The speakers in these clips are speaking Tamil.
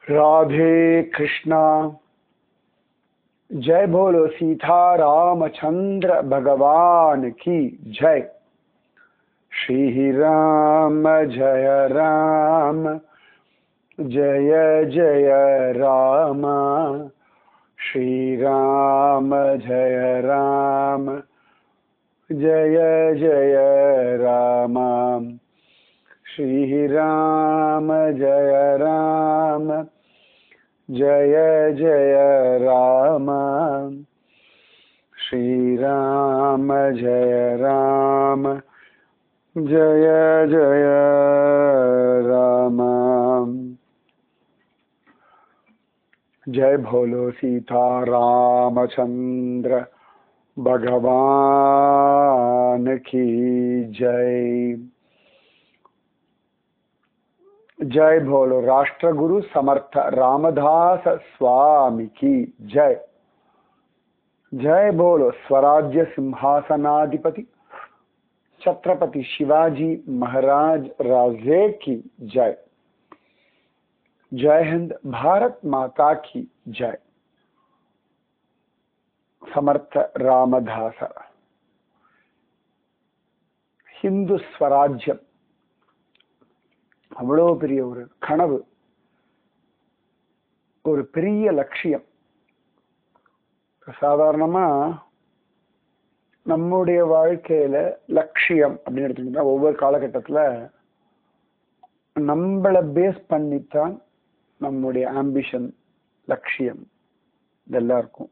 राधे कृष्णा जय बोलो सीता रामचंद्र भगवान की जय श्री राम जय राम जय जय राम श्री राम जय राम जय जय राम श्री राम जय राम जय जय राम श्री राम जय राम जय जय राम जय भोलो सीता रामचंद्र भगवान की जय जय भोलो राष्ट्रगुरु समर्थ रामदास स्वामी की जय जय बोलो स्वराज्य सिंहासनाधिपति छत्रपति शिवाजी महाराज राजे की जय जय हिंद भारत माता की जय समर्थ रामदास ஹிந்து ஸ்வராஜ்யம் அவ்வளோ பெரிய ஒரு கனவு ஒரு பெரிய லட்சியம் சாதாரணமா நம்முடைய வாழ்க்கையில லட்சியம் அப்படின்னு எடுத்துக்கிட்டா ஒவ்வொரு காலகட்டத்துல நம்மளை பேஸ் பண்ணித்தான் நம்முடைய ஆம்பிஷன் லட்சியம் இதெல்லாம் இருக்கும்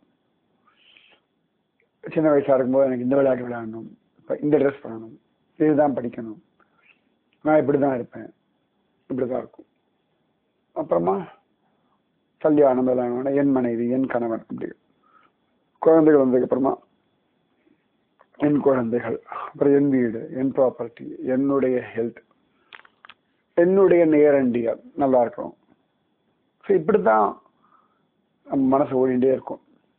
சின்ன வயசா இருக்கும்போது எனக்கு இந்த விளையாட்டு விளையாடணும் இப்போ இந்த ட்ரெஸ் பண்ணணும் இதுதான் படிக்கணும் நான் இப்படி தான் இருப்பேன் இப்படி தான் இருக்கும் அப்புறமா கல்யாணம் விளையாடணும் என் மனைவி என் கணவன் அப்படி குழந்தைகள் வந்ததுக்கு அப்புறமா என் குழந்தைகள் அப்புறம் என் வீடு என் ப்ராப்பர்ட்டி என்னுடைய ஹெல்த் என்னுடைய நேரண்டியம் நல்லா இருக்கணும் ஸோ இப்படிதான் நம்ம மனசு ஓடிண்டே இருக்கும்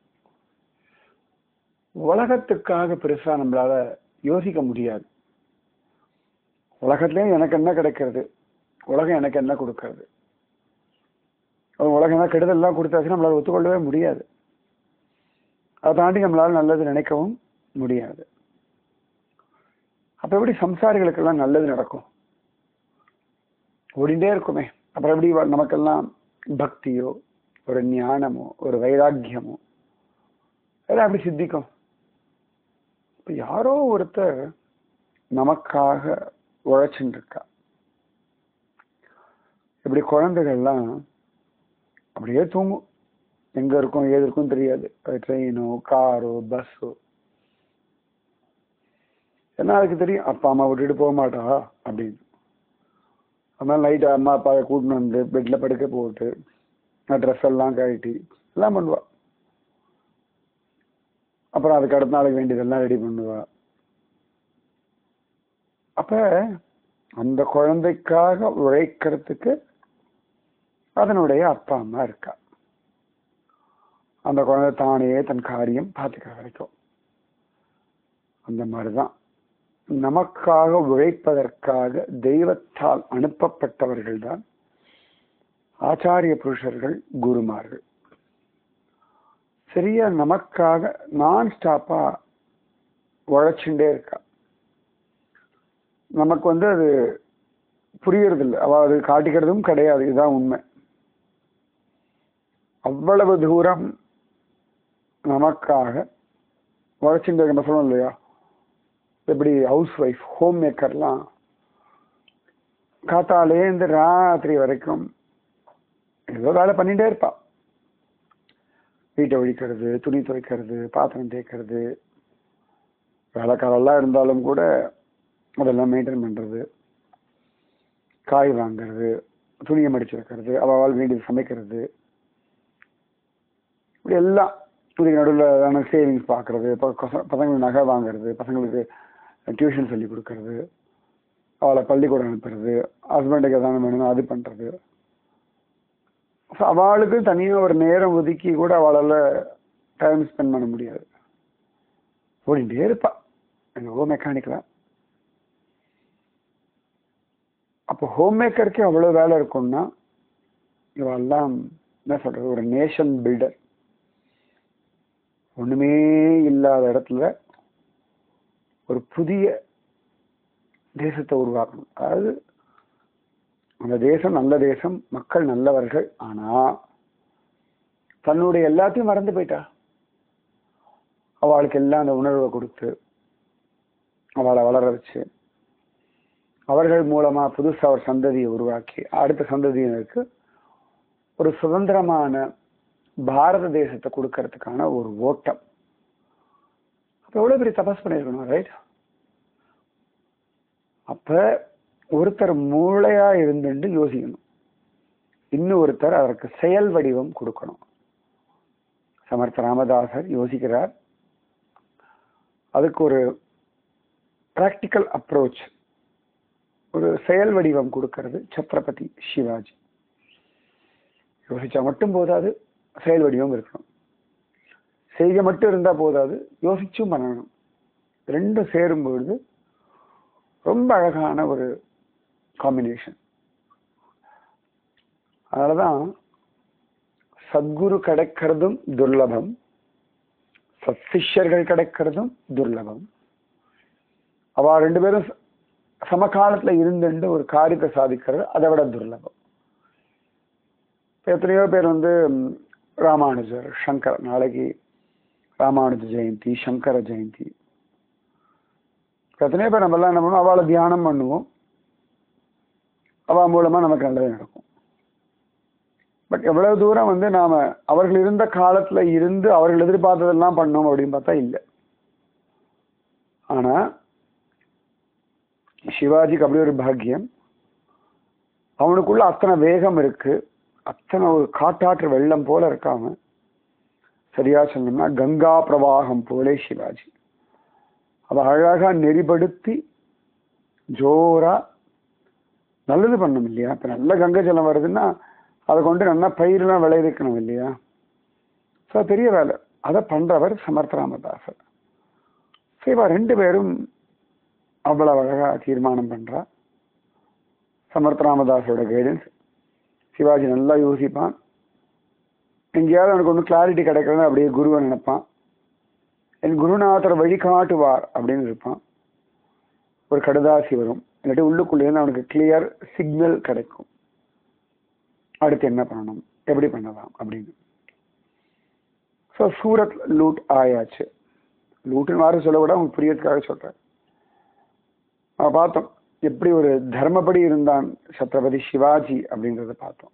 உலகத்துக்காக பெருசா நம்மளால யோசிக்க முடியாது உலகத்திலேயும் எனக்கு என்ன கிடைக்கிறது உலகம் எனக்கு என்ன கொடுக்கறது உலகம் என்ன கெடுதல்லாம் கொடுத்தாச்சுன்னா நம்மளால ஒத்துக்கொள்ளவே முடியாது அதை தாண்டி நம்மளால நல்லது நினைக்கவும் முடியாது அப்ப எப்படி சம்சாரிகளுக்கெல்லாம் நல்லது நடக்கும் ஓடிண்டே இருக்குமே அப்புறம் எப்படி நமக்கெல்லாம் பக்தியோ ஒரு ஞானமோ ஒரு வைராக்கியமோ அதெல்லாம் எப்படி சித்திக்கும் இப்ப யாரோ ஒருத்தர் நமக்காக உழைச்சுட்டு இருக்கா இப்படி குழந்தைகள்லாம் அப்படியே தூங்கும் எங்க இருக்கும் ஏது இருக்கும் தெரியாது ட்ரெயினோ காரோ பஸ்ஸோ என்ன அதுக்கு தெரியும் அப்பா அம்மா விட்டுட்டு போக மாட்டா அப்படின்னு அதனால நைட்டு அம்மா அப்பாவை கூட்டின்னு வந்து பெட்ல படுக்க போட்டு ட்ரெஸ் எல்லாம் கழட்டி எல்லாம் பண்ணுவா அப்புறம் அதுக்கு அடுத்த நாளைக்கு வேண்டியதெல்லாம் ரெடி பண்ணுவா அப்ப அந்த குழந்தைக்காக உழைக்கிறதுக்கு அதனுடைய அப்பா அம்மா இருக்கா அந்த குழந்தை தானே தன் காரியம் பார்த்துக்கிற வரைக்கும் அந்த மாதிரிதான் நமக்காக உழைப்பதற்காக தெய்வத்தால் அனுப்பப்பட்டவர்கள் தான் ஆச்சாரிய புருஷர்கள் குருமார்கள் சரியா நமக்காக நான் ஸ்டாப்பா உழைச்சுட்டே இருக்கா நமக்கு வந்து அது புரியறது இல்லை அவ அது காட்டிக்கிறதும் கிடையாது இதுதான் உண்மை அவ்வளவு தூரம் நமக்காக உழைச்சுட்டு நம்ம சொல்லணும் இல்லையா எப்படி ஹவுஸ் ஒய்ஃப் ஹோம் மேக்கர்லாம் காத்தாலேருந்து ராத்திரி வரைக்கும் ஏதோ வேலை பண்ணிட்டே இருப்பா வீட்டை ஒழிக்கிறது துணி துவைக்கிறது பாத்திரம் தேய்க்கிறது வேலைக்காரெல்லாம் இருந்தாலும் கூட அதெல்லாம் மெயின்டைன் பண்றது காய் வாங்குறது துணியை மடிச்சு வைக்கிறது அவள் வேண்டியது சமைக்கிறது இப்படி எல்லாம் இதுக்கு நடுவில் சேவிங்ஸ் பார்க்கறது பசங்களுக்கு நகை வாங்குறது பசங்களுக்கு டியூஷன் சொல்லி கொடுக்கறது அவளை பள்ளிக்கூடம் அனுப்புறது ஹஸ்பண்டுக்கு எதாவது வேணும்னா அது பண்றது அவளுக்கு தனியாக ஒரு நேரம் ஒதுக்கி கூட அவளால் டைம் ஸ்பெண்ட் பண்ண முடியாது ஓடிட்டே இருப்பா எங்கோ மெக்கானிக்கலா அப்போ ஹோம் மேக்கருக்கே அவ்வளோ வேலை இருக்கும்னா இவெல்லாம் என்ன சொல்றது ஒரு நேஷன் பில்டர் ஒண்ணுமே இல்லாத இடத்துல ஒரு புதிய தேசத்தை உருவாக்கணும் அதாவது அந்த தேசம் நல்ல தேசம் மக்கள் நல்லவர்கள் ஆனா தன்னுடைய எல்லாத்தையும் மறந்து போயிட்டா அவளுக்கு எல்லாம் அந்த உணர்வை கொடுத்து அவளை வளர வச்சு அவர்கள் மூலமா புதுசா ஒரு சந்ததியை உருவாக்கி அடுத்த சந்ததியினருக்கு ஒரு சுதந்திரமான பாரத தேசத்தை கொடுக்கறதுக்கான ஒரு ஓட்டம் அப்ப எவ்வளவு பெரிய தபஸ் பண்ணிருக்கணும் ரைட் அப்ப ஒருத்தர் மூளையா இருந்துட்டு யோசிக்கணும் இன்னும் ஒருத்தர் அதற்கு செயல் வடிவம் கொடுக்கணும் சமர்த்த ராமதாசர் யோசிக்கிறார் அதுக்கு ஒரு பிராக்டிக்கல் அப்ரோச் ஒரு செயல் வடிவம் கொடுக்கிறது சத்ரபதி சிவாஜி யோசிச்சா மட்டும் போதாது செயல் வடிவம் இருக்கணும் செய்ய மட்டும் இருந்தா போதாது யோசிச்சும் பண்ணணும் ரெண்டும் சேரும் பொழுது ரொம்ப அழகான ஒரு காம்பினேஷன் அதனாலதான் சத்குரு கிடைக்கிறதும் துர்லபம் சத்சிஷ்யர்கள் கிடைக்கிறதும் துர்லபம் அவ ரெண்டு பேரும் ச- சமகாலத்துல இருந்துட்டு ஒரு காரியத்தை சாதிக்கிறது அதை விட துர்லபம் இப்ப எத்தனையோ பேர் வந்து ம், ராமானுஜர் சங்கர் நாளைக்கு ராமானுஜ ஜெயந்தி சங்கர ஜெயந்தி இப்ப எத்தனையோ பேர் நம்ம எல்லாம் என்ன பண்ணுவோம் அவளை தியானம் பண்ணுவோம் அவ மூலமா நமக்கு நல்லது நடக்கும் பட் எவ்வளவு தூரம் வந்து நாம அவர்கள் இருந்த காலத்துல இருந்து அவர்கள் எதிர்பார்த்ததெல்லாம் பண்ணோம் அப்படின்னு பார்த்தா இல்லை ஆனா சிவாஜிக்கு அப்படி ஒரு பாக்கியம் அவனுக்குள்ள அத்தனை வேகம் இருக்கு அத்தனை ஒரு காட்டாற்று வெள்ளம் போல இருக்காம சரியா சொன்னோம்னா கங்கா பிரவாகம் போலே சிவாஜி அவ அழகா நெறிப்படுத்தி ஜோரா நல்லது பண்ணும் இல்லையா இப்ப நல்ல கங்கை ஜலம் வருதுன்னா அதை கொண்டு நல்லா பயிரெல்லாம் விளைவிக்கணும் இல்லையா ஸோ பெரிய வேலை அதை பண்றவர் சமர்த்த ராமதாசர் ஸோ இவ ரெண்டு பேரும் அவ்வளவு அழகா தீர்மானம் பண்றா சமர்த்த ராமதாஸோட கைடன்ஸ் சிவாஜி நல்லா யோசிப்பான் எங்கேயாவது அவனுக்கு ஒன்றும் கிளாரிட்டி கிடைக்கலன்னு அப்படியே குருவை நினைப்பான் என் குருநாதர் வழிகாட்டுவார் அப்படின்னு இருப்பான் ஒரு கடுதாசி வரும் இல்லாட்டி உள்ளுக்குள்ளேருந்து அவனுக்கு கிளியர் சிக்னல் கிடைக்கும் அடுத்து என்ன பண்ணணும் எப்படி பண்ணலாம் அப்படின்னு ஸோ சூரத் லூட் ஆயாச்சு லூட்டுன்னு வாரம் சொல்ல கூட அவங்களுக்கு புரியறதுக்காக சொல்றேன் அவன் பார்த்தோம் எப்படி ஒரு தர்மப்படி இருந்தான் சத்ரபதி சிவாஜி அப்படின்றத பார்த்தோம்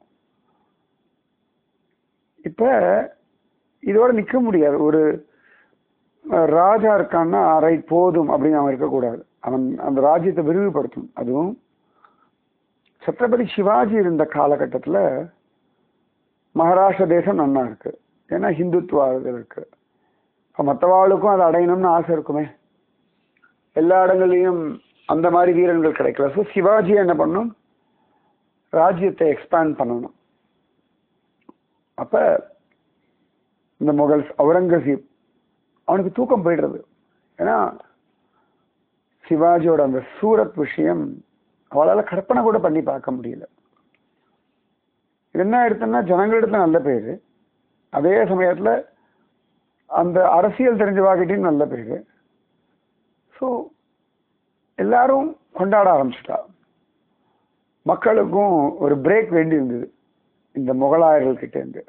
இப்ப இதோட நிக்க முடியாது ஒரு அஹ், ராஜா இருக்கான்னா ரைட் போதும் அப்படின்னு அவன் இருக்கக்கூடாது அவன் அந்த ராஜ்யத்தை விரிவுபடுத்தணும் அதுவும் சத்ரபதி சிவாஜி இருந்த காலகட்டத்துல மகாராஷ்டிர தேசம் நன்னா இருக்கு ஏன்னா ஹிந்துத்துவா இது இருக்கு இப்ப மற்றவாளுக்கும் அதை அடையணும்னு ஆசை இருக்குமே எல்லா இடங்கள்லயும் அந்த மாதிரி வீரர்கள் கிடைக்கல ஸோ சிவாஜி என்ன பண்ணும் ராஜ்யத்தை எக்ஸ்பேண்ட் பண்ணணும் அப்ப இந்த முகல்ஸ் அவுரங்கசீப் அவனுக்கு தூக்கம் போயிடுறது ஏன்னா சிவாஜியோட அந்த சூரத் விஷயம் அவளால கற்பனை கூட பண்ணி பார்க்க முடியல இது என்ன எடுத்தோம்னா ஜனங்களிடத்துல நல்ல பேரு அதே சமயத்துல அந்த அரசியல் தெரிஞ்சவாகிட்டையும் நல்ல பேரு ஸோ எல்லாரும் கொண்டாட ஆரம்பிச்சிட்டா மக்களுக்கும் ஒரு பிரேக் வேண்டி இருந்தது இந்த முகலாயர்கள் கிட்ட இருந்து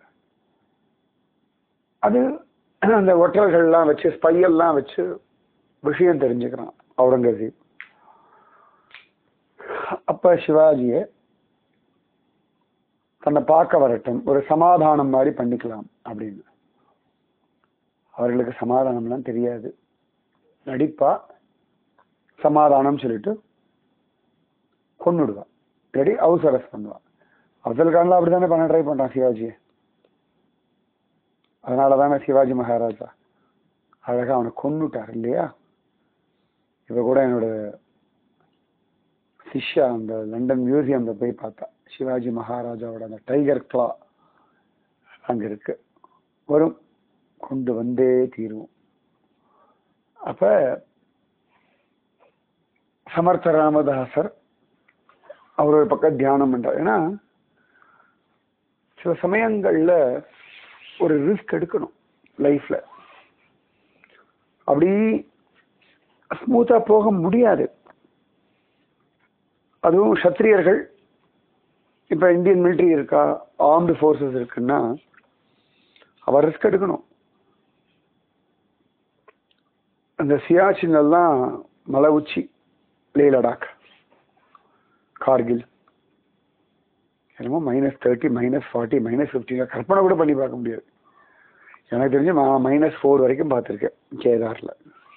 அது அந்த ஒற்றல்கள்லாம் வச்சு ஸ்பையெல்லாம் வச்சு விஷயம் தெரிஞ்சுக்கிறான் அவுரங்கசீப் அப்ப சிவாஜிய தன்னை பார்க்க வரட்டும் ஒரு சமாதானம் மாதிரி பண்ணிக்கலாம் அப்படின்னு அவர்களுக்கு சமாதானம்லாம் தெரியாது நடிப்பா சமாதானம் சொல்லிட்டு கொன்னுடுவா இல்லாட்டி ஹவுஸ் அரெஸ்ட் பண்ணுவா அப்துல் கான்லாம் அப்படித்தானே பண்ண ட்ரை பண்றான் சிவாஜியை அதனால தானே சிவாஜி மகாராஜா அழகா அவனை கொன்னுட்டார் இல்லையா இவ கூட என்னோட சிஷ்யா அந்த லண்டன் மியூசியம்ல போய் பார்த்தா சிவாஜி மகாராஜாவோட அந்த டைகர் கிளா அங்க இருக்கு வரும் கொண்டு வந்தே தீருவோம் அப்ப சமர்த்த ராமதாசர் அவர் ஒரு பக்கம் தியானம் பண்றார் ஏன்னா சில சமயங்கள்ல ஒரு ரிஸ்க் எடுக்கணும் லைஃப்ல அப்படி ஸ்மூத்தா போக முடியாது அதுவும் சத்திரியர்கள் இப்ப இந்தியன் மிலிட்டரி இருக்கா ஆர்ம்டு ஃபோர்ஸஸ் இருக்குன்னா அவர் ரிஸ்க் எடுக்கணும் அந்த சியாச்சின் எல்லாம் மலை உச்சி லே லடாக் கார்கில் என்னமோ minus thirty minus forty minus fifteen கற்பனை கூட பண்ணி பார்க்க முடியாது எனக்கு தெரிஞ்சு நான் மைனஸ் ஃபோர் வரைக்கும் பார்த்துருக்கேன் கேதாரில்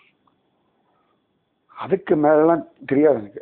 அதுக்கு மேலெல்லாம் தெரியாது எனக்கு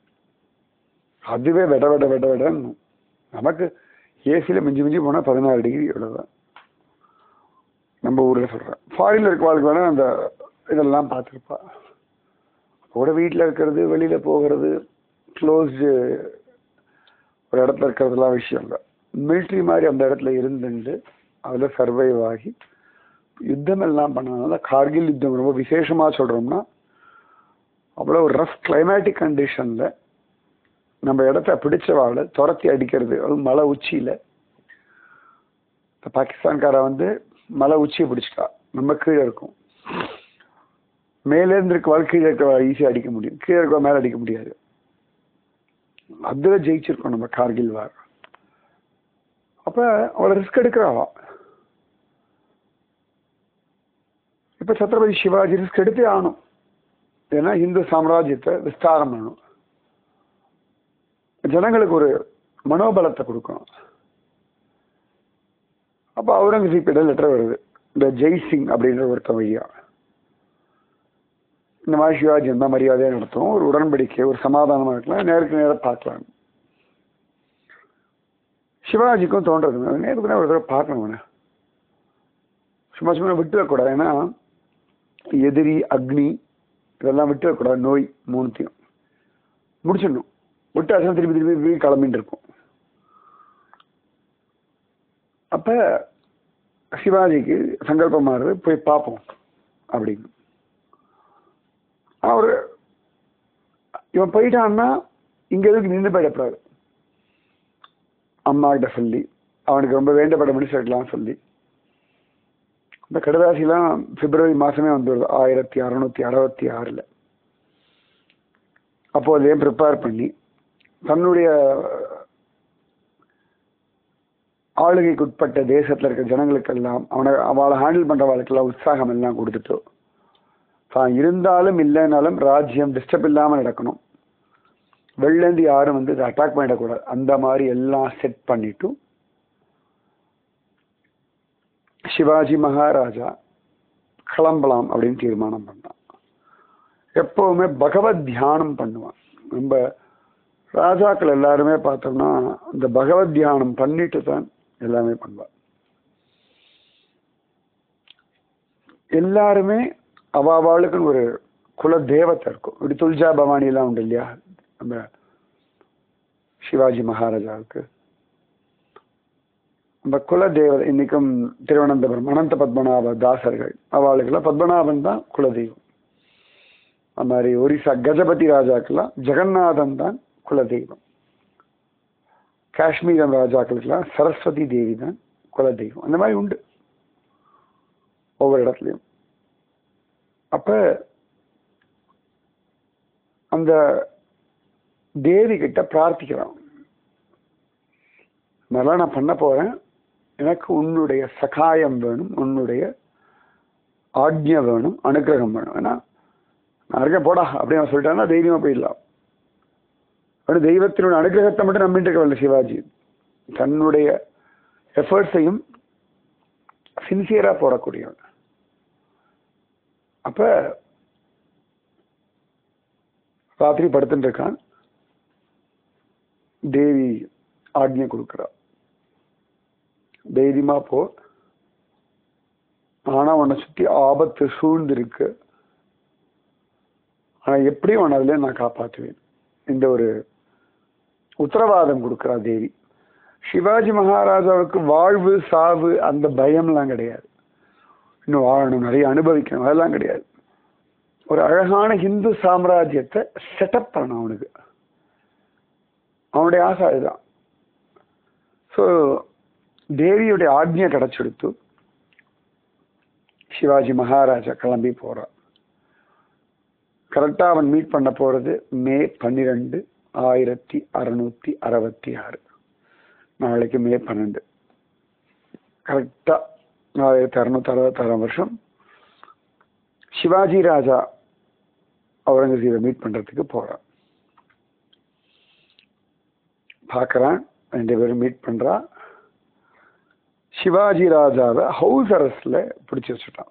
அதுவே விட விட விட விடன்னு நமக்கு ஏசியில் மிஞ்சி மிஞ்சி போனால் பதினாறு டிகிரி இவ்வளோதான் நம்ம ஊரில் சொல்கிறேன் ஃபாரினில் இருக்க வாழ்க்கை வேணால் அந்த இதெல்லாம் பார்த்துருப்பா கூட வீட்டில் இருக்கிறது வெளியில் போகிறது க்ளோஸ்டு ஒரு இடத்துல இருக்கிறதுலாம் விஷயம் இல்லை மிலிட்ரி மாதிரி அந்த இடத்துல இருந்துட்டு அதில் சர்வைவ் ஆகி யுத்தம் எல்லாம் பண்ணதுனால கார்கில் யுத்தம் ரொம்ப விசேஷமாக சொல்கிறோம்னா அவ்வளோ ஒரு ரஃப் கிளைமேட்டிக் கண்டிஷனில் நம்ம இடத்த பிடிச்சவாளை துரத்தி அடிக்கிறது அதுவும் மலை உச்சியில் இந்த பாகிஸ்தான்கார வந்து மலை உச்சியை பிடிச்சிட்டா நம்ம கீழே இருக்கும் மேலேருந்து இருக்கவாள் கீழே இருக்கவாள் ஈஸியாக அடிக்க முடியும் கீழே இருக்கவா மேலே அடிக்க முடியாது அதில் ஜெயிச்சிருக்கோம் நம்ம கார்கில் வார் அப்போ அவளை ரிஸ்க் எடுக்கிறாவா இப்போ சத்ரபதி சிவாஜி ரிஸ்க் எடுத்தே ஆகணும் ஏன்னா இந்து சாம்ராஜ்யத்தை விஸ்தாரம் பண்ணணும் ஜனங்களுக்கு ஒரு மனோபலத்தை கொடுக்கணும் அப்போ அவுரங்கசீப் இடம் லெட்டர் வருது இந்த ஜெய்சிங் அப்படின்ற ஒருத்த வழியா இந்த மாதிரி சிவாஜி எந்த மரியாதையாக நடத்தும் ஒரு உடன்படிக்கை ஒரு சமாதானமாக இருக்கலாம் நேருக்கு நேராக பார்க்கலாம் சிவாஜிக்கும் தோன்றது நேருக்கு நேரம் ஒரு தடவை பார்க்கணும் அவனை சும்மா சும்மா விட்டுறக்கூடாது ஏன்னா எதிரி அக்னி இதெல்லாம் விட்டுறக்கூடாது நோய் மூணுத்தையும் முடிச்சிடணும் விட்டு அசம் திருப்பி திருப்பி திருப்பி கிளம்பிட்டு இருக்கும் அப்ப சிவாஜிக்கு சங்கல்பமானது போய் பார்ப்போம் அப்படின்னு அவர் இவன் போயிட்டான்னா இங்க எதுக்கு நின்று போயிடக்கூடாது அம்மா கிட்ட சொல்லி அவனுக்கு ரொம்ப வேண்டப்பட்ட மனுஷர்லாம் சொல்லி இந்த கடுதாசிலாம் பிப்ரவரி மாசமே வந்துடுது ஆயிரத்தி அறுநூத்தி அறுபத்தி ஆறுல அப்போ அதையும் ப்ரிப்பேர் பண்ணி தன்னுடைய ஆளுகைக்கு உட்பட்ட தேசத்துல இருக்க ஜனங்களுக்கெல்லாம் அவனை அவளை ஹேண்டில் பண்றவாளுக்கெல்லாம் உற்சாகம் எல்லாம் கொடுத்துட்டு தான் இருந்தாலும் இல்லைனாலும் ராஜ்யம் டிஸ்டர்ப் இல்லாம நடக்கணும் வெளிலேருந்து யாரும் வந்து இதை அட்டாக் பண்ணிடக்கூடாது அந்த மாதிரி எல்லாம் செட் பண்ணிட்டு சிவாஜி மகாராஜா கிளம்பலாம் அப்படின்னு தீர்மானம் பண்ணான் எப்பவுமே பகவத் தியானம் பண்ணுவான் நம்ம ராஜாக்கள் எல்லாருமே பார்த்தோம்னா இந்த பகவத் தியானம் பண்ணிட்டு தான் எல்லாமே பண்ணுவார் எல்லாருமே அவாவாளுக்குன்னு ஒரு குல தேவத்தை இருக்கும் இப்படி துல்ஜா பவானி எல்லாம் உண்டு இல்லையா நம்ம சிவாஜி மகாராஜாவுக்கு நம்ம குல தேவதை இன்னைக்கும் திருவனந்தபுரம் அனந்த பத்மநாப தாசர்கள் அவளுக்கெல்லாம் பத்மநாபன் தான் குலதெய்வம் அது மாதிரி ஒரிசா கஜபதி ராஜாக்கெல்லாம் ஜெகநாதன் தான் குலதெய்வம் காஷ்மீரம் ராஜாக்களுக்கெல்லாம் சரஸ்வதி தேவி தான் குலதெய்வம் அந்த மாதிரி உண்டு ஒவ்வொரு இடத்துலையும் அப்ப அந்த தேவி கிட்ட பிரார்த்திக்கிறான் நல்லா நான் பண்ண போறேன் எனக்கு உன்னுடைய சகாயம் வேணும் உன்னுடைய ஆக்ஞை வேணும் அனுகிரகம் வேணும் ஏன்னா நான் இருக்கேன் போடா அப்படின்னு அவன் சொல்லிட்டான்னா தைரியமா போயிடலாம் அவனு தெய்வத்தினுடைய அனுகிரகத்தை மட்டும் நம்பிட்டு இருக்கவில்லை சிவாஜி தன்னுடைய எஃபர்ட்ஸையும் சின்சியரா போடக்கூடியவன் அப்ப ராத்திரி படுத்துட்டு இருக்கான் தேவி ஆக்ஞை கொடுக்கிறா தைரியமா போ ஆனா உன்னை சுத்தி ஆபத்து சூழ்ந்து இருக்கு ஆனா எப்படியும் உன்னை அதுல நான் காப்பாற்றுவேன் இந்த ஒரு உத்தரவாதம் கொடுக்கிறா தேவி சிவாஜி மகாராஜாவுக்கு வாழ்வு சாவு அந்த பயம்லாம் கிடையாது இன்னும் வாழணும் நிறைய அனுபவிக்கணும் அதெல்லாம் கிடையாது ஒரு அழகான ஹிந்து சாம்ராஜ்யத்தை செட்டப் பண்ணணும் அவனுக்கு அவனுடைய ஆசை அதுதான் ஸோ தேவியுடைய ஆக்ஞை கிடைச்செடுத்து சிவாஜி மகாராஜா கிளம்பி போறான் கரெக்டா அவன் மீட் பண்ண போறது மே பன்னிரெண்டு ஆயிரத்தி அறுநூத்தி அறுபத்தி ஆறு நாளைக்கு மே பன்னெண்டு கரெக்டா ஆயிரத்தி அறுநூத்தி அறுபத்தாறாம் வருஷம் சிவாஜி ராஜா அவுரங்கசீபை மீட் பண்றதுக்கு போறான் பார்க்கறான் ரெண்டு பேரும் மீட் பண்றா சிவாஜி ராஜாவை ஹவுஸ் அரெஸ்ட்ல பிடிச்சி வச்சுட்டான்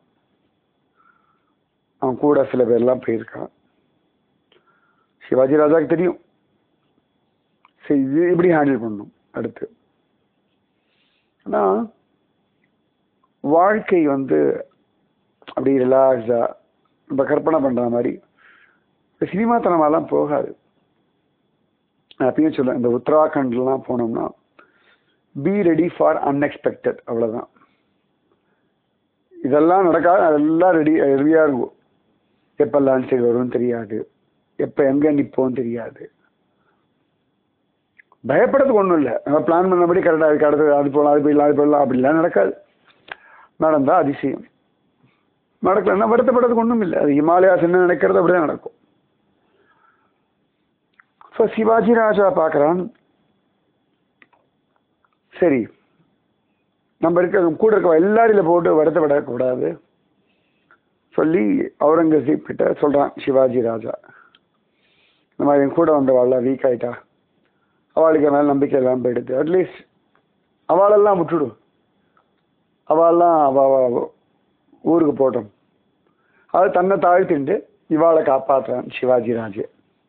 அவன் கூட சில பேர்லாம் போயிருக்கான் சிவாஜி ராஜாவுக்கு தெரியும் சரி இது இப்படி ஹேண்டில் பண்ணணும் அடுத்து ஆனா வாழ்க்கை வந்து அப்படி ரிலாக்ஸா நம்ம கற்பனை பண்ற மாதிரி சினிமா தனமாலாம் போகாது நான் எப்பயும் சொல்லுவேன் இந்த உத்தராகண்ட்லாம் போனோம்னா பி ரெடி ஃபார் அன்எக்ஸ்பெக்டட் அவ்வளவுதான் இதெல்லாம் நடக்காது அதெல்லாம் ரெடி ரெடியாக இருக்கும் எப்போ லான்ச் சைடு வரும்னு தெரியாது எப்போ எங்கே நிற்போம் தெரியாது பயப்படுறதுக்கு ஒன்றும் இல்லை நம்ம பிளான் பண்ணபடி கரெக்டாக இருக்கு அடுத்தது அது போகலாம் அது போயிடலாம் அது போயிடலாம் அப்படிலாம் நடக்காது நடந்தா அதிசயம் நடக்கலன்னா வருத்தப்படுறதுக்கு ஒன்றும் இல்லை அது ஹிமாலயாஸ் என்ன நினைக்கிறது அப்படிதான் நடக்கும் ஸோ சிவாஜி ராஜா பார்க்குறான் சரி நம்ம இருக்க கூட இருக்க எல்லாரில போட்டு வருத்தப்படக்கூடாது சொல்லி அவுரங்கசீப் கிட்ட சொல்றான் சிவாஜி ராஜா இந்த மாதிரி என் கூட வந்தவாள்லாம் வீக் ஆயிட்டா அவளுக்கு மேல நம்பிக்கை எல்லாம் போயிடுது அட்லீஸ்ட் அவளெல்லாம் விட்டுடு அவெல்லாம் அவ அவ ஊருக்கு போட்டோம் அது தன்னை தாழ்த்திண்டு இவாளை காப்பாற்றுறான் சிவாஜி ராஜே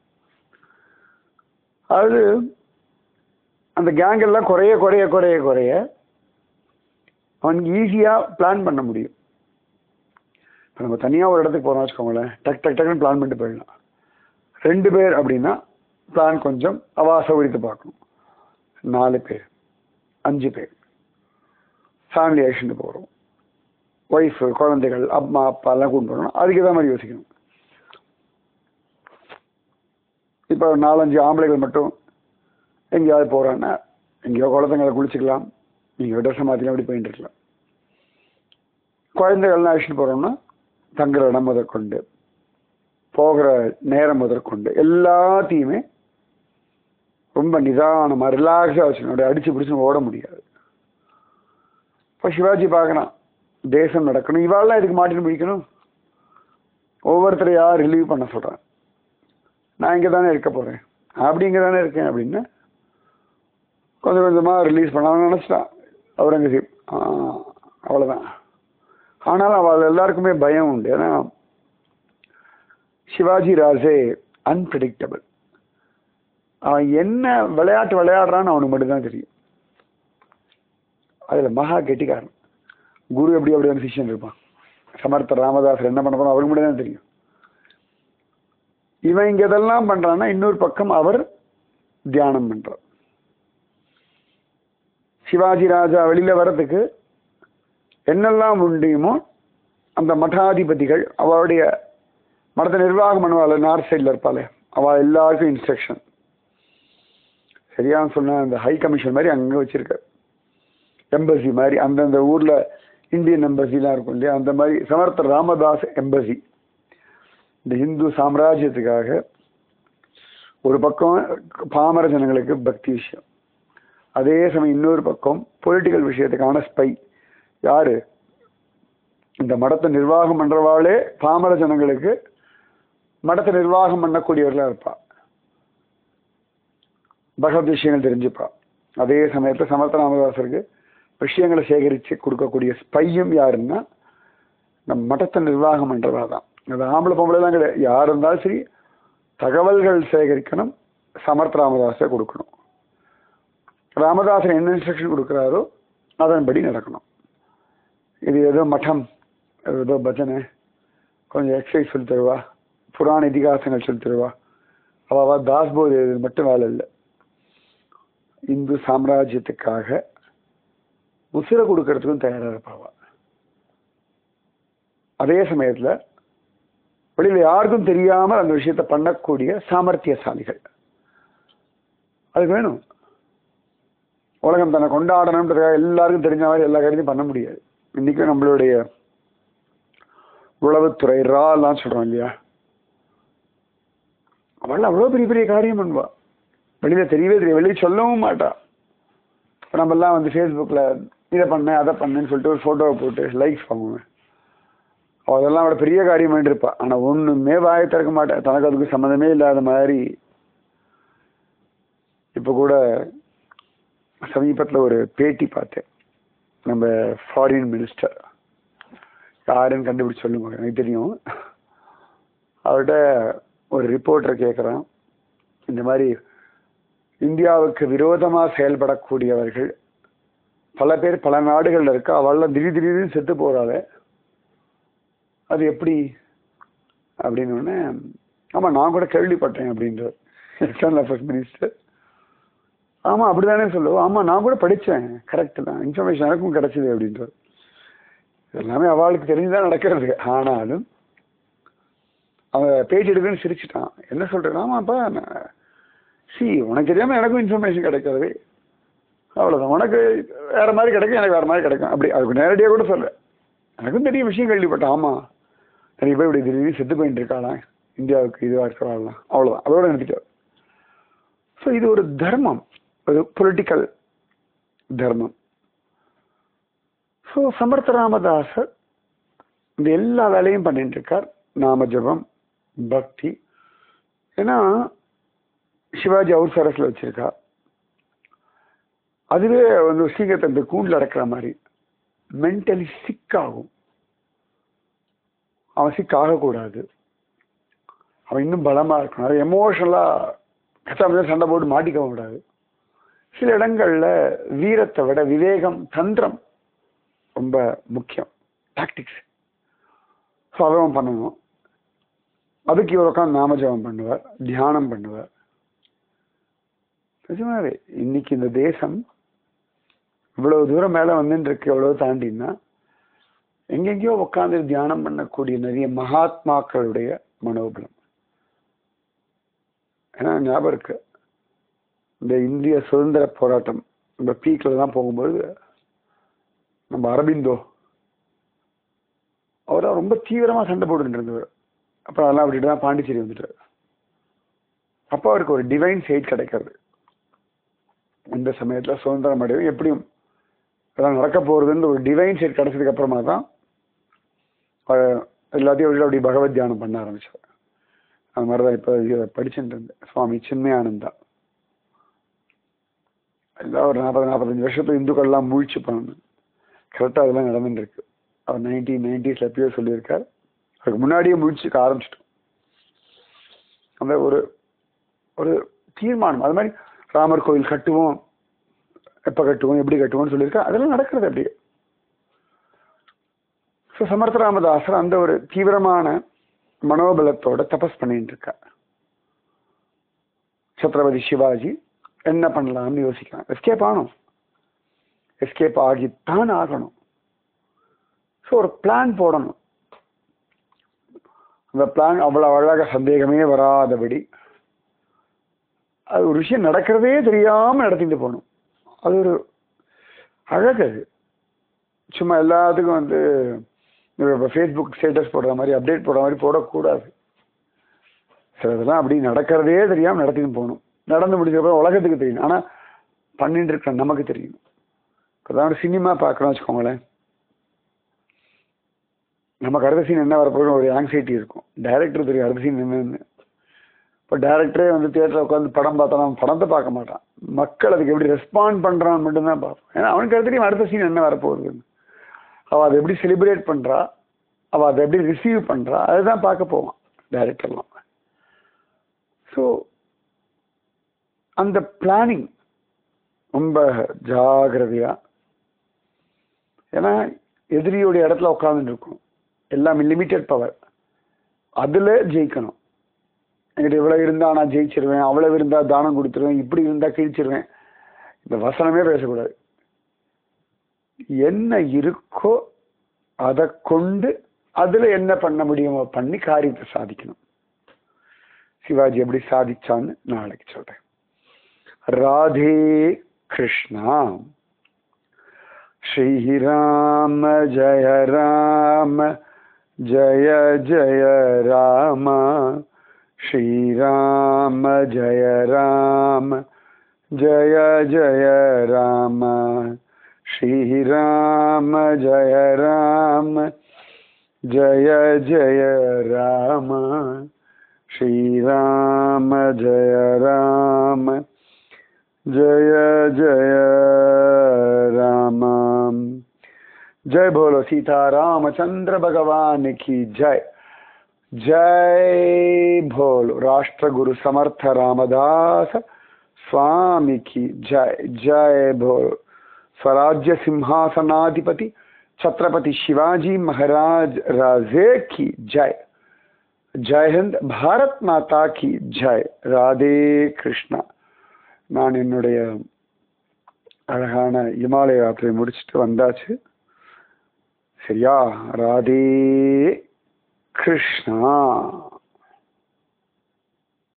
அது அந்த கேங் எல்லாம் குறைய குறைய குறைய குறைய அவனுக்கு ஈஸியா பிளான் பண்ண முடியும் இப்போ நம்ம தனியா ஒரு இடத்துக்கு போறோம் வச்சுக்கோங்களேன் டக் டக் டக்குன்னு பிளான் பண்ணிட்டு போயிடலாம் ரெண்டு பேர் அப்படின்னா பிளான் கொஞ்சம் அவா சௌகரியத்தை பார்க்கணும் நாலு பேர் அஞ்சு பேர் ஃபேமிலி ஆக்ஷனுக்கு போகிறோம் ஒய்ஃபு குழந்தைகள் அம்மா அப்பா எல்லாம் கூட்டு போகணும் அதுக்கு தான் மாதிரி யோசிக்கணும் இப்போ நாலஞ்சு ஆம்பளைகள் மட்டும் எங்கேயாவது போகிறான்னா எங்கேயோ குளத்தங்களை குளிச்சுக்கலாம் நீங்கள் ட்ரெஸ்ஸை மாற்றிக்கலாம் அப்படி போயிட்டு இருக்கலாம் குழந்தைகள்லாம் அழைச்சிட்டு போகிறோம்னா தங்குற இடம் முதற்கொண்டு போகிற நேரம் முதற்கொண்டு எல்லாத்தையுமே ரொம்ப நிதானமாக ரிலாக்ஸாக வச்சுக்கணும் அப்படியே அடிச்சு பிடிச்சு ஓட முடியாது இப்போ சிவாஜி பார்க்கணும் தேசம் நடக்கணும் இவாளெல்லாம் இதுக்கு மாட்டின்னு பிடிக்கணும் ஒவ்வொருத்தரையா ரிலீவ் பண்ண சொல்கிறேன் நான் இங்கே தானே இருக்க போகிறேன் அப்படி இங்கே தானே இருக்கேன் அப்படின்னு கொஞ்சம் கொஞ்சமாக ரிலீஸ் பண்ண அவன் நினச்சிட்டான் அவுரங்கசீப் ஆ, அவ்வளவுதான் ஆனாலும் அவள் எல்லாருக்குமே பயம் உண்டு ஏன்னா சிவாஜி ராஜே அன்பிரடிக்டபிள் அவன் என்ன விளையாட்டு விளையாடுறான்னு அவனுக்கு மட்டும்தான் தெரியும் அதுல மகா கெட்டிக்காரன் குரு எப்படி அப்படி சிஷ்யன் இருப்பான் சமர்த்த ராமதாசர் என்ன பண்ண போறோம் அவருக்கு மட்டும் தான் தெரியும் இவன் இங்க இதெல்லாம் பண்றான்னா இன்னொரு பக்கம் அவர் தியானம் பண்றார் சிவாஜி ராஜா வெளியில வர்றதுக்கு என்னெல்லாம் முடியுமோ அந்த மடாதிபதிகள் அவருடைய மடத்தை நிர்வாகம் பண்ணுவாள் நார்த் சைடில் இருப்பாளே அவள் எல்லாருக்கும் இன்ஸ்ட்ரக்ஷன் சரியான சொன்ன அந்த ஹை கமிஷன் மாதிரி அங்கே வச்சிருக்க எம்பசி மாதிரி அந்தந்த ஊர்ல இந்தியன் எம்பசிலாம் இருக்கும் இல்லையா அந்த மாதிரி சமர்த்த ராமதாஸ் எம்பசி இந்த இந்து சாம்ராஜ்யத்துக்காக ஒரு பக்கம் பாமர ஜனங்களுக்கு பக்தி விஷயம் அதே சமயம் இன்னொரு பக்கம் பொலிட்டிக்கல் விஷயத்துக்கான ஸ்பை யாரு இந்த மடத்தை நிர்வாகம் பண்றவாளே பாமர ஜனங்களுக்கு மடத்தை நிர்வாகம் பண்ணக்கூடியவர்களா இருப்பா பகவத் விஷயங்கள் தெரிஞ்சுப்பா அதே சமயத்துல சமர்த்த ராமதாசருக்கு விஷயங்களை சேகரித்து கொடுக்கக்கூடிய ஸ்பையும் யாருன்னா இந்த மடத்தை நிர்வாகம் பண்றவா தான் அது ஆம்பளை பொம்பளைலாம் கிடையாது யார் இருந்தாலும் சரி தகவல்கள் சேகரிக்கணும் சமர்த்த ராமதாஸை கொடுக்கணும் ராமதாசன் என்ன இன்ஸ்ட்ரக்ஷன் கொடுக்குறாரோ அதன்படி நடக்கணும் இது ஏதோ மட்டம் ஏதோ பஜனை கொஞ்சம் எக்ஸசைஸ் சொல்லி தருவா புராண இதிகாசங்கள் சொல்லி தருவா அவ தாஸ்போது இது மட்டும் வேலை இல்லை இந்து சாம்ராஜ்யத்துக்காக உசிர கொடுக்கறதுக்கும் தயாரா இருப்பாவா அதே சமயத்துல வெளியில யாருக்கும் தெரியாமல் அந்த விஷயத்தை பண்ணக்கூடிய சாமர்த்தியசாலிகள் அது வேணும் உலகம் தன்னை கொண்டாடணுன்றதுக்காக எல்லாருக்கும் தெரிஞ்ச மாதிரி எல்லா காரியத்தையும் பண்ண முடியாது இன்னைக்கும் நம்மளுடைய உளவுத்துறை ராலாம் சொல்றோம் இல்லையா அவள் அவ்வளோ பெரிய பெரிய காரியம் பண்ணுவா வெளியில தெரியவே தெரியும் வெளியே சொல்லவும் மாட்டா இப்போ நம்மெல்லாம் வந்து ஃபேஸ்புக்கில் இதை பண்ணேன் அதை பண்ணேன்னு சொல்லிட்டு ஒரு ஃபோட்டோவை போட்டு லைக்ஸ் பண்ணுவேன் அவள் அதெல்லாம் அவளை பெரிய காரியம் பண்ணிருப்பா ஆனால் ஒன்றுமே வாயை திறக்க மாட்டேன் தனக்கு அதுக்கு சம்மந்தமே இல்லாத மாதிரி இப்போ கூட சமீபத்தில் ஒரு பேட்டி பார்த்தேன் நம்ம ஃபாரின் மினிஸ்டர் யாருன்னு கண்டுபிடிச்சு சொல்லுங்க எனக்கு தெரியும் அவர்கிட்ட ஒரு ரிப்போர்ட்டர் கேட்குறான் இந்த மாதிரி இந்தியாவுக்கு விரோதமாக செயல்படக்கூடியவர்கள் பல பேர் பல நாடுகளில் இருக்கா அவள்லாம் திடீர் திடீர்னு செத்து போகிறாளே அது எப்படி அப்படின்னு உடனே ஆமாம் நான் கூட கேள்விப்பட்டேன் அப்படின்றார் எக்ஸ்டர்னல் அஃபேர்ஸ் மினிஸ்டர் ஆமாம் அப்படிதானே சொல்லுவோம் ஆமாம் நான் கூட படித்தேன் கரெக்டு தான் இன்ஃபர்மேஷன் எனக்கும் கிடைச்சிது அப்படின்றார் எல்லாமே அவளுக்கு தெரிஞ்சுதான் நடக்கிறது ஆனாலும் அவன் பேட்டி எடுக்குன்னு சிரிச்சிட்டான் என்ன சொல்றேன் ஆமாப்பா சி உனக்கு தெரியாம எனக்கும் இன்ஃபர்மேஷன் கிடைக்கிறது அவ்வளவுதான் உனக்கு வேற மாதிரி கிடைக்கும் எனக்கு வேற மாதிரி கிடைக்கும் அப்படி அதுக்கு நேரடியாக கூட சொல்ல எனக்கும் தெரிய விஷயம் கேள்விப்பட்டேன் ஆமா நிறைய பேர் இப்படி திடீர்னு செத்து போயிட்டு இருக்காளாம் இந்தியாவுக்கு இதுவாக இருக்கிறாங்களாம் அவ்வளவுதான் அதோட நிறுத்திட்டார் ஸோ இது ஒரு தர்மம் ஒரு பொலிட்டிக்கல் தர்மம் ஸோ சமர்த்த ராமதாசர் இந்த எல்லா வேலையும் பண்ணிட்டு இருக்கார் நாம ஜபம் பக்தி ஏன்னா சிவாஜி அவுட் சரஸ்ல வச்சிருக்கா அதுவே வந்து சீக்கிரத்தை இந்த கூண்டில் அடக்கிற மாதிரி மென்டலி சிக் ஆகும் அவன் சிக் ஆகக்கூடாது அவன் இன்னும் பலமா இருக்கணும் அது எமோஷனலா கச்சாமச்சா சண்டை போட்டு மாட்டிக்க கூடாது சில இடங்கள்ல வீரத்தை விட விவேகம் தந்திரம் ரொம்ப முக்கியம் டாக்டிக்ஸ் ஸோ அதவும் பண்ணணும் அதுக்கு இவர் உட்காந்து நாமஜபம் பண்ணுவார் தியானம் பண்ணுவார் நிஜமாவே இன்னைக்கு இந்த தேசம் இவ்வளவு தூரம் மேல வந்துட்டு இருக்கு எவ்வளவு தாண்டினா எங்கெங்கேயோ உட்காந்து தியானம் பண்ணக்கூடிய நிறைய மகாத்மாக்களுடைய மனோபலம் ஏன்னா ஞாபகம் இருக்கு இந்த இந்திய சுதந்திர போராட்டம் இந்த பீக்ல தான் போகும்போது நம்ம அரபிந்தோ அவர் ரொம்ப தீவிரமா சண்டை போட்டுட்டு இருந்தவர் அப்புறம் அதெல்லாம் விட்டுட்டு தான் பாண்டிச்சேரி வந்துட்டார் அப்போ அவருக்கு ஒரு டிவைன் சைட் கிடைக்கிறது இந்த சமயத்துல சுதந்திரம் அடையும் எப்படியும் இதெல்லாம் நடக்க போறதுன்னு ஒரு டிவைன் சைட் கிடைச்சதுக்கு அப்புறமா தான் அவர் எல்லாத்தையும் விட்டு அப்படி பகவத் தியானம் பண்ண ஆரம்பிச்சார் அது மாதிரிதான் இப்போ இதை படிச்சுட்டு இருந்தேன் சுவாமி சின்மயானந்தா எல்லாம் ஒரு நாற்பது நாற்பத்தஞ்சு வருஷத்துல இந்துக்கள்லாம் முழிச்சு பண்ணணும் கரெக்டாக அதெல்லாம் நடந்துட்டு இருக்கு அவர் நைன்டீன் நைன்டிஸ்ல எப்பயோ சொல்லியிருக்கார் அதுக்கு முன்னாடியே முழிச்சுக்க ஆரம்பிச்சிட்டோம் அந்த ஒரு ஒரு தீர்மானம் அது மாதிரி ராமர் கோயில் கட்டுவோம் எப்ப கட்டுவோம் எப்படி கட்டுவோம்னு சொல்லியிருக்கா அதெல்லாம் நடக்கிறது அப்படியே ஸோ சமர்த்த ராமதாசர் அந்த ஒரு தீவிரமான மனோபலத்தோட தபஸ் பண்ணிட்டு இருக்கா சத்ரபதி சிவாஜி என்ன பண்ணலாம்னு யோசிக்கலாம் எஸ்கேப் ஆகணும் எஸ்கேப் ஆகித்தான் ஆகணும் ஸோ ஒரு பிளான் போடணும் அந்த பிளான் அவ்வளவு அழகாக சந்தேகமே வராதபடி அது ஒரு விஷயம் நடக்கிறதே தெரியாம நடத்திட்டு போகணும் அது ஒரு அழகு அது சும்மா எல்லாத்துக்கும் வந்து இப்போ ஃபேஸ்புக் ஸ்டேட்டஸ் போடுற மாதிரி அப்டேட் போடுற மாதிரி போடக்கூடாது சிலதெல்லாம் அப்படி நடக்கிறதே தெரியாம நடத்திட்டு போகணும் நடந்து முடிஞ்சப்பறம் உலகத்துக்கு தெரியும் ஆனா பண்ணிட்டு இருக்கிற நமக்கு தெரியும் இப்போதான் சினிமா பார்க்குறோம் வச்சுக்கோங்களேன் நமக்கு அடுத்த சீன் என்ன வரப்போகுதுன்னு ஒரு ஆங்ஸைட்டி இருக்கும் டைரக்டர் தெரியும் அடுத்த சீன் என்னன்னு இப்போ டேரக்டரே வந்து தியேட்டரில் உட்காந்து படம் பார்த்தா அவன் படத்தை பார்க்க மாட்டான் மக்கள் அதுக்கு எப்படி ரெஸ்பாண்ட் பண்ணுறான்னு மட்டும்தான் பார்ப்போம் ஏன்னா அவனுக்கு அடுத்த தெரியும் அடுத்த சீன் என்ன வரப்போகுதுன்னு அவள் அதை எப்படி செலிப்ரேட் பண்ணுறா அவள் அதை எப்படி ரிசீவ் பண்ணுறா அதுதான் பார்க்க போவான் டைரக்டர்லாம் ஸோ அந்த பிளானிங் ரொம்ப ஜாகிரதையா ஏன்னா எதிரியோடைய இடத்துல உட்காந்துட்டு இருக்கும் எல்லாம் லிமிட்டட் பவர் அதுல ஜெயிக்கணும் என்கிட்ட இவ்வளவு இருந்தா நான் ஜெயிச்சிருவேன் அவ்வளவு இருந்தா தானம் கொடுத்துருவேன் இப்படி இருந்தா கிழிச்சிருவேன் இந்த வசனமே பேசக்கூடாது என்ன இருக்கோ அதை கொண்டு அதுல என்ன பண்ண முடியுமோ பண்ணி காரியத்தை சாதிக்கணும் சிவாஜி எப்படி சாதிச்சான்னு நாளைக்கு சொல்றேன் ராதே कृष्णा श्रीराम जय राम जय जय राम श्रीराम जय राम जय जय राम श्रीराम जय राम जय जय राम श्रीराम जय राम जय जय राम जय बोलो सीता रामचंद्र भगवान की जय जय भोलो राष्ट्र गुरु समर्थ रामदास स्वामी की जय जय भोलो स्वराज्य सिंहासनाधिपति छत्रपति शिवाजी महाराज राजे की जय ஜெய் ஹிந்த் பாரத் மாதா கி ஜெய் ராதே கிருஷ்ணா நான் என்னுடைய அழகான இமாலய யாத்திரையை முடிச்சுட்டு வந்தாச்சு சரியா ராதே கிருஷ்ணா